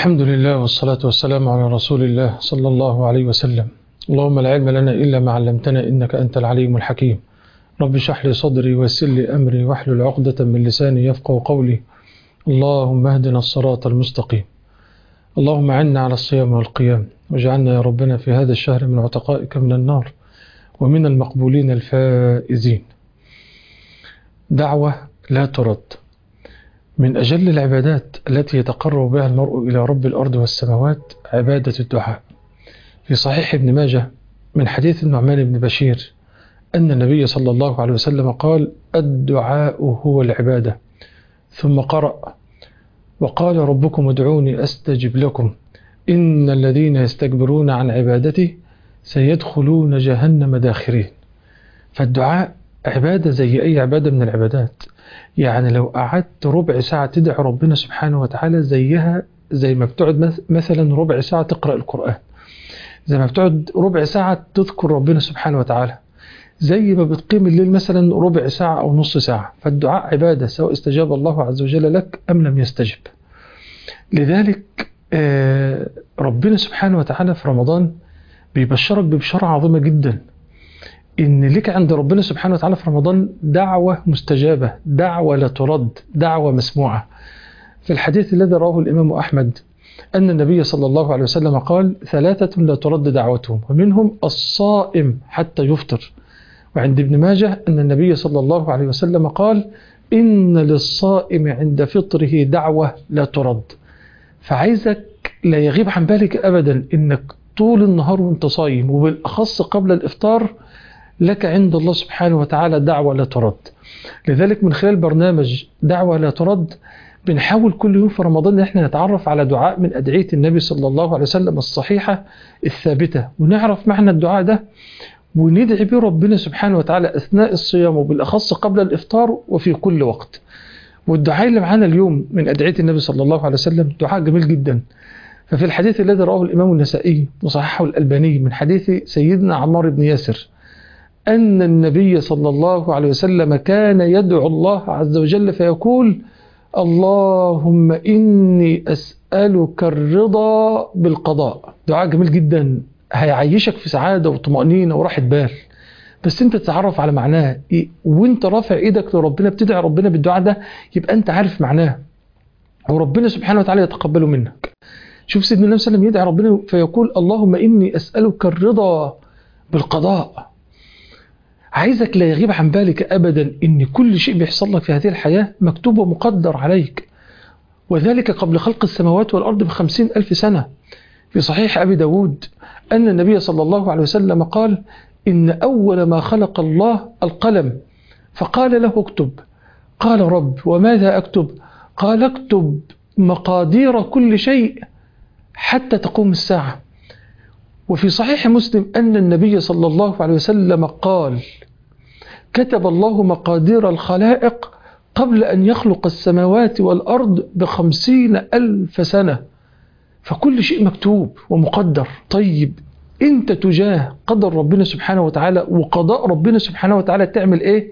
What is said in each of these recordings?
الحمد لله والصلاة والسلام على رسول الله صلى الله عليه وسلم اللهم لا علم لنا إلا ما علمتنا إنك أنت العليم الحكيم رب اشرح لي صدري ويسر لي أمري واحلل عقدة من لساني يفقه قولي اللهم اهدنا الصراط المستقيم اللهم عنا على الصيام والقيام واجعلنا يا ربنا في هذا الشهر من عتقائك من النار ومن المقبولين الفائزين دعوة لا ترد من أجل العبادات التي يتقرب بها المرء إلى رب الأرض والسماوات عبادة الدعاء في صحيح ابن ماجه من حديث النعمان بن بشير أن النبي صلى الله عليه وسلم قال الدعاء هو العبادة ثم قرأ وقال ربكم ادعوني أستجب لكم إن الذين يستكبرون عن عبادتي سيدخلون جهنم داخرين فالدعاء عبادة زي أي عبادة من العبادات يعني لو قعدت ربع ساعة تدعي ربنا سبحانه وتعالى زيها زي ما بتقعد مثلا ربع ساعة تقرأ القرآن زي ما بتقعد ربع ساعة تذكر ربنا سبحانه وتعالى زي ما بتقيم الليل مثلا ربع ساعة أو نص ساعة فالدعاء عبادة سواء استجاب الله عز وجل لك أم لم يستجب لذلك ربنا سبحانه وتعالى في رمضان بيبشرك ببشارة عظيمة جدا إن لك عند ربنا سبحانه وتعالى في رمضان دعوة مستجابة دعوة لا ترد دعوة مسموعة في الحديث الذي رواه الإمام أحمد أن النبي صلى الله عليه وسلم قال ثلاثة لا ترد دعوتهم ومنهم الصائم حتى يفطر وعند ابن ماجه أن النبي صلى الله عليه وسلم قال إن للصائم عند فطره دعوة لا ترد فعايزك لا يغيب عن بالك أبدا إنك طول النهار وانت صايم وبالأخص قبل الإفطار لك عند الله سبحانه وتعالى دعوة لا ترد لذلك من خلال برنامج دعوة لا ترد بنحاول كل يوم في رمضان ان احنا نتعرف على دعاء من أدعية النبي صلى الله عليه وسلم الصحيحة الثابتة ونعرف معنى الدعاء ده وندعي به ربنا سبحانه وتعالى أثناء الصيام وبالأخص قبل الإفطار وفي كل وقت والدعاء اللي معانا اليوم من أدعية النبي صلى الله عليه وسلم دعاء جميل جدا ففي الحديث الذي رواه الإمام النسائي وصححه الألباني من حديث سيدنا عمار بن ياسر أن النبي صلى الله عليه وسلم كان يدعو الله عز وجل فيقول اللهم إني أسألك الرضا بالقضاء دعاء جميل جدا هيعيشك في سعادة وطمأنينة وراحة بال بس انت تتعرف على معناه إيه؟ وانت رافع ايدك لربنا بتدعي ربنا بالدعاء ده يبقى انت عارف معناه وربنا سبحانه وتعالى يتقبله منك شوف سيدنا النبي صلى الله عليه وسلم يدعي ربنا فيقول اللهم إني أسألك الرضا بالقضاء عايزك لا يغيب عن بالك أبدا إن كل شيء بيحصل لك في هذه الحياة مكتوب ومقدر عليك وذلك قبل خلق السماوات والأرض بخمسين ألف سنة في صحيح أبي داود أن النبي صلى الله عليه وسلم قال إن أول ما خلق الله القلم فقال له اكتب قال رب وماذا أكتب قال اكتب مقادير كل شيء حتى تقوم الساعة وفي صحيح مسلم أن النبي صلى الله عليه وسلم قال كتب الله مقادير الخلائق قبل أن يخلق السماوات والأرض بخمسين ألف سنة فكل شيء مكتوب ومقدر طيب انت تجاه قدر ربنا سبحانه وتعالى وقضاء ربنا سبحانه وتعالى تعمل ايه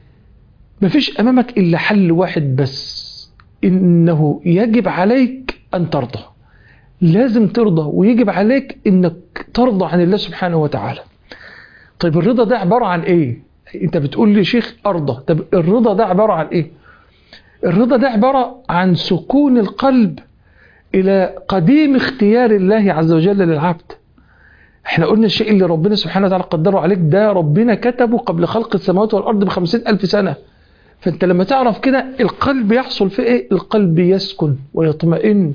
مفيش امامك الا حل واحد بس انه يجب عليك ان ترضى لازم ترضى ويجب عليك انك ترضى عن الله سبحانه وتعالى طيب الرضا ده عبارة عن ايه انت بتقول لي شيخ ارضى طب الرضا ده عبارة عن ايه الرضا ده عبارة عن سكون القلب الى قديم اختيار الله عز وجل للعبد احنا قلنا الشيء اللي ربنا سبحانه وتعالى قدره عليك ده ربنا كتبه قبل خلق السماوات والارض بخمسين الف سنة فانت لما تعرف كده القلب يحصل فيه ايه القلب يسكن ويطمئن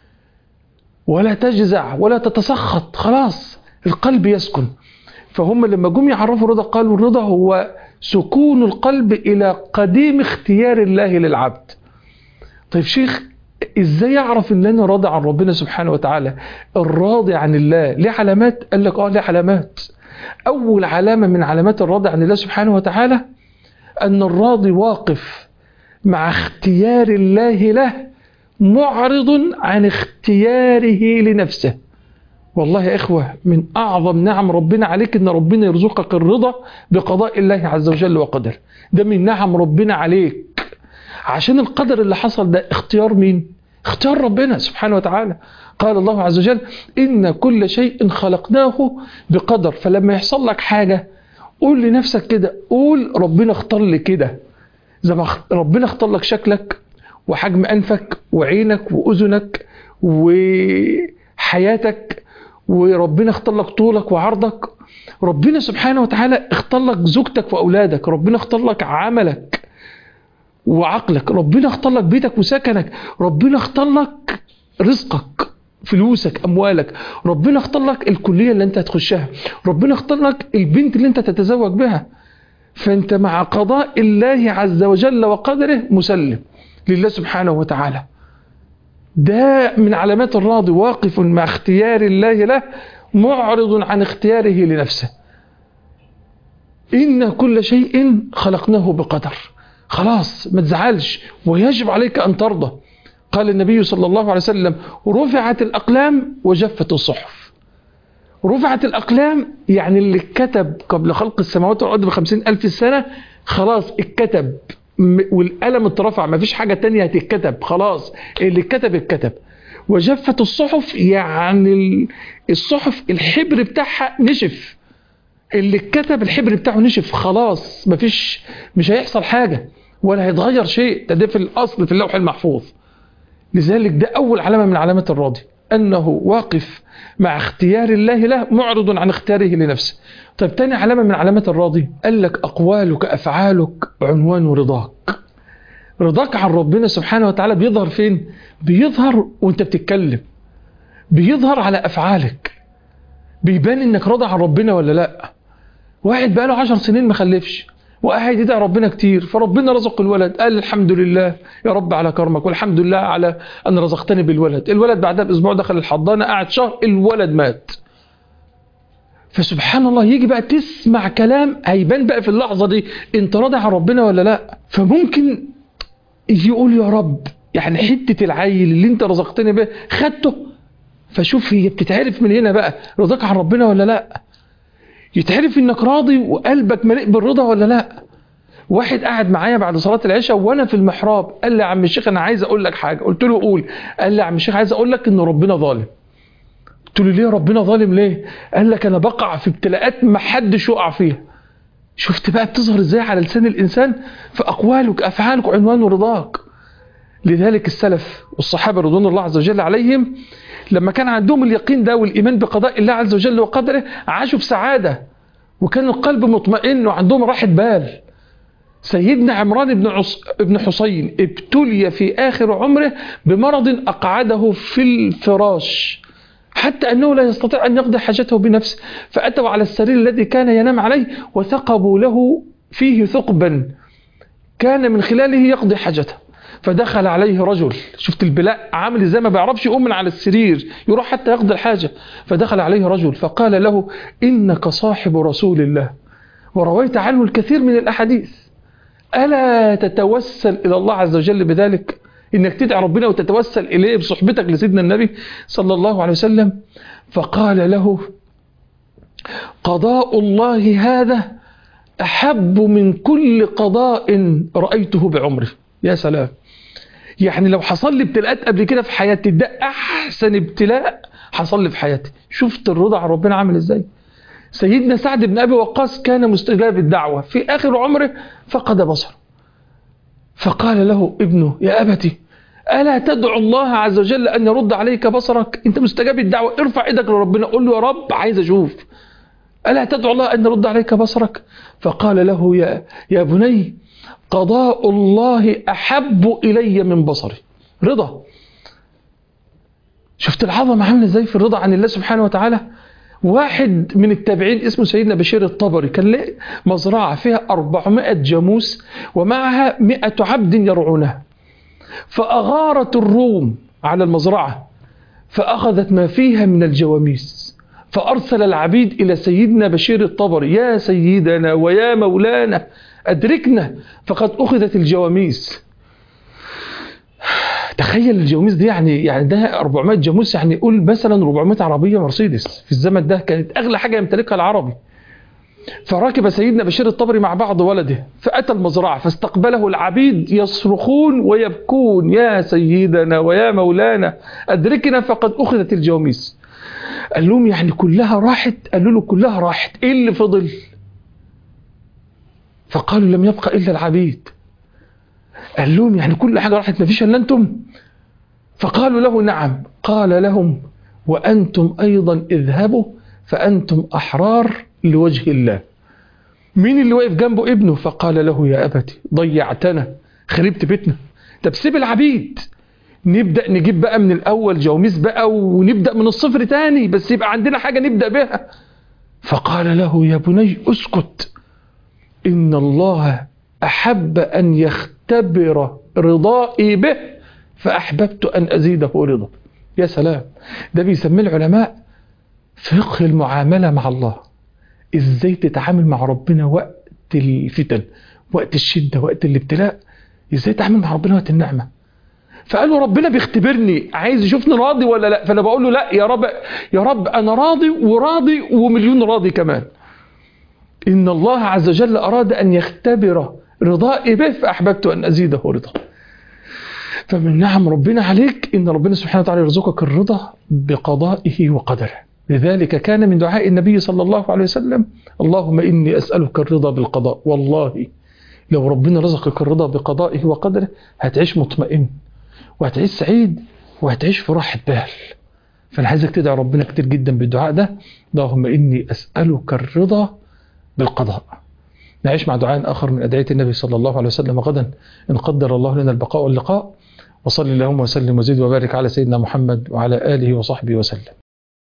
ولا تجزع ولا تتسخط خلاص القلب يسكن فهم لما جم يعرفوا الرضا قالوا الرضا هو سكون القلب إلى قديم اختيار الله للعبد طيب شيخ ازاي اعرف ان انا راضي عن ربنا سبحانه وتعالى الراضي عن الله ليه علامات قال لك اه ليه علامات اول علامة من علامات الراضي عن الله سبحانه وتعالى ان الراضي واقف مع اختيار الله له معرض عن اختياره لنفسه والله يا إخوة من أعظم نعم ربنا عليك أن ربنا يرزقك الرضا بقضاء الله عز وجل وقدر ده من نعم ربنا عليك عشان القدر اللي حصل ده اختيار مين اختيار ربنا سبحانه وتعالى قال الله عز وجل إن كل شيء خلقناه بقدر فلما يحصل لك حاجة قول لنفسك كده قول ربنا اختار لي كده زي ما اخ- ربنا اختار لك شكلك وحجم أنفك وعينك وأذنك وحياتك وربنا اختار لك طولك وعرضك ربنا سبحانه وتعالى اختار لك زوجتك وأولادك ربنا اختار لك عملك وعقلك ربنا اختار لك بيتك وسكنك ربنا اختار لك رزقك فلوسك اموالك ربنا اختار لك الكليه اللي انت هتخشها ربنا اختار لك البنت اللي انت تتزوج بها فانت مع قضاء الله عز وجل وقدره مسلم لله سبحانه وتعالى ده من علامات الراضي واقف مع اختيار الله له معرض عن اختياره لنفسه إن كل شيء خلقناه بقدر خلاص ما تزعلش ويجب عليك أن ترضى قال النبي صلى الله عليه وسلم رفعت الأقلام وجفت الصحف رفعت الأقلام يعني اللي كتب قبل خلق السماوات والأرض بخمسين ألف سنة خلاص اتكتب م- والقلم اترفع ما فيش حاجة تانية هتتكتب خلاص اللي اتكتب اتكتب وجفت الصحف يعني ال- الصحف الحبر بتاعها نشف اللي اتكتب الحبر بتاعه نشف خلاص مفيش مش هيحصل حاجة ولا هيتغير شيء ده, ده في الأصل في اللوح المحفوظ لذلك ده أول علامة من علامات الراضي أنه واقف مع اختيار الله له معرض عن اختياره لنفسه طيب تاني علامة من علامات الراضي قال لك أقوالك أفعالك عنوان رضاك رضاك عن ربنا سبحانه وتعالى بيظهر فين بيظهر وانت بتتكلم بيظهر على أفعالك بيبان انك راضي عن ربنا ولا لا واحد بقاله عشر سنين ما خلفش وقاعد يدعي ربنا كتير فربنا رزق الولد قال الحمد لله يا رب على كرمك والحمد لله على ان رزقتني بالولد الولد بعدها باسبوع دخل الحضانه قعد شهر الولد مات فسبحان الله يجي بقى تسمع كلام هيبان بقى في اللحظه دي انت راضي عن ربنا ولا لا فممكن يقول يا رب يعني حته العيل اللي انت رزقتني به خدته فشوف هي بتتعرف من هنا بقى رضاك عن ربنا ولا لا يتعرف انك راضي وقلبك مليء بالرضا ولا لا واحد قاعد معايا بعد صلاة العشاء وانا في المحراب قال لي يا عم الشيخ انا عايز اقول لك حاجة قلت له قول قال لي يا عم الشيخ عايز اقول لك ان ربنا ظالم قلت له ليه ربنا ظالم ليه قال لك انا بقع في ابتلاءات ما حدش يقع فيها شفت بقى بتظهر ازاي على لسان الانسان فاقوالك افعالك عنوان رضاك لذلك السلف والصحابة رضوان الله عز وجل عليهم لما كان عندهم اليقين ده والإيمان بقضاء الله عز وجل وقدره عاشوا في سعادة وكان القلب مطمئن وعندهم راحة بال سيدنا عمران بن عص... بن حسين ابتلي في آخر عمره بمرض أقعده في الفراش حتى أنه لا يستطيع أن يقضي حاجته بنفسه فأتوا على السرير الذي كان ينام عليه وثقبوا له فيه ثقبا كان من خلاله يقضي حاجته فدخل عليه رجل شفت البلاء عامل ازاي ما بيعرفش يقوم من على السرير يروح حتى يقضي الحاجة فدخل عليه رجل فقال له إنك صاحب رسول الله ورويت عنه الكثير من الأحاديث ألا تتوسل إلى الله عز وجل بذلك إنك تدعي ربنا وتتوسل إليه بصحبتك لسيدنا النبي صلى الله عليه وسلم فقال له قضاء الله هذا أحب من كل قضاء رأيته بعمري يا سلام يعني لو حصل لي ابتلاءات قبل كده في حياتي ده احسن ابتلاء حصل لي في حياتي شفت الرضا عن ربنا عامل ازاي سيدنا سعد بن ابي وقاص كان مستجاب الدعوه في اخر عمره فقد بصره فقال له ابنه يا ابتي الا تدعو الله عز وجل ان يرد عليك بصرك انت مستجاب الدعوه ارفع ايدك لربنا قول له يا رب عايز اشوف الا تدعو الله ان يرد عليك بصرك فقال له يا يا بني قضاء الله أحب إلي من بصري رضا شفت العظمة عامله ازاي في الرضا عن الله سبحانه وتعالى واحد من التابعين اسمه سيدنا بشير الطبري كان له مزرعة فيها 400 جاموس ومعها 100 عبد يرعونها فأغارت الروم على المزرعة فأخذت ما فيها من الجواميس فأرسل العبيد إلى سيدنا بشير الطبري يا سيدنا ويا مولانا أدركنا فقد أخذت الجواميس تخيل الجواميس دي يعني يعني ده 400 جاموس يعني قول مثلا 400 عربية مرسيدس في الزمن ده كانت أغلى حاجة يمتلكها العربي فركب سيدنا بشير الطبري مع بعض ولده فأتى المزرعة فاستقبله العبيد يصرخون ويبكون يا سيدنا ويا مولانا أدركنا فقد أخذت الجواميس قال لهم يعني كلها راحت قالوا له كلها راحت إيه اللي فضل فقالوا لم يبقى إلا العبيد قال لهم يعني كل حاجة راحت ما فيش إلا أنتم فقالوا له نعم قال لهم وأنتم أيضا اذهبوا فأنتم أحرار لوجه الله مين اللي واقف جنبه ابنه فقال له يا أبتي ضيعتنا خربت بيتنا طب سيب العبيد نبدأ نجيب بقى من الأول جواميس بقى ونبدأ من الصفر تاني بس يبقى عندنا حاجة نبدأ بها فقال له يا بني اسكت إن الله أحب أن يختبر رضائي به فأحببت أن أزيده رضا يا سلام ده بيسميه العلماء فقه المعاملة مع الله ازاي تتعامل مع ربنا وقت الفتن وقت الشدة وقت الابتلاء ازاي تتعامل مع ربنا وقت النعمة فقالوا ربنا بيختبرني عايز يشوفني راضي ولا لا فانا بقول له لا يا رب يا رب انا راضي وراضي ومليون راضي كمان ان الله عز وجل اراد ان يختبر رضائي به فاحببت ان ازيده رضا فمن نعم ربنا عليك ان ربنا سبحانه وتعالى يرزقك الرضا بقضائه وقدره لذلك كان من دعاء النبي صلى الله عليه وسلم اللهم إني أسألك الرضا بالقضاء والله لو ربنا رزقك الرضا بقضائه وقدره هتعيش مطمئن وهتعيش سعيد وهتعيش في راحة بال فأنا عايزك تدعي ربنا كتير جدا بالدعاء ده اللهم إني أسألك الرضا بالقضاء نعيش مع دعاء آخر من أدعية النبي صلى الله عليه وسلم غدا إن قدر الله لنا البقاء واللقاء وصل اللهم وسلم وزيد وبارك على سيدنا محمد وعلى آله وصحبه وسلم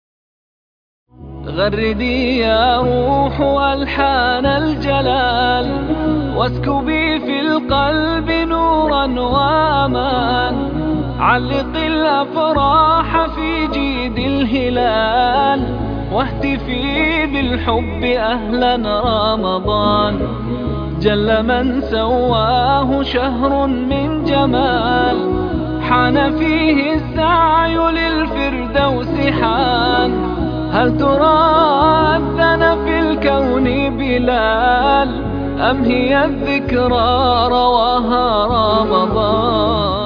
غردي يا روح ألحان الجلال واسكبي في القلب نورا وأمان علق الأفراح في جيد الهلال واهتفي بالحب أهلا رمضان جل من سواه شهر من جمال حان فيه السعي للفردوس حان هل ترى أذن في الكون بلال أم هي الذكرى رواها رمضان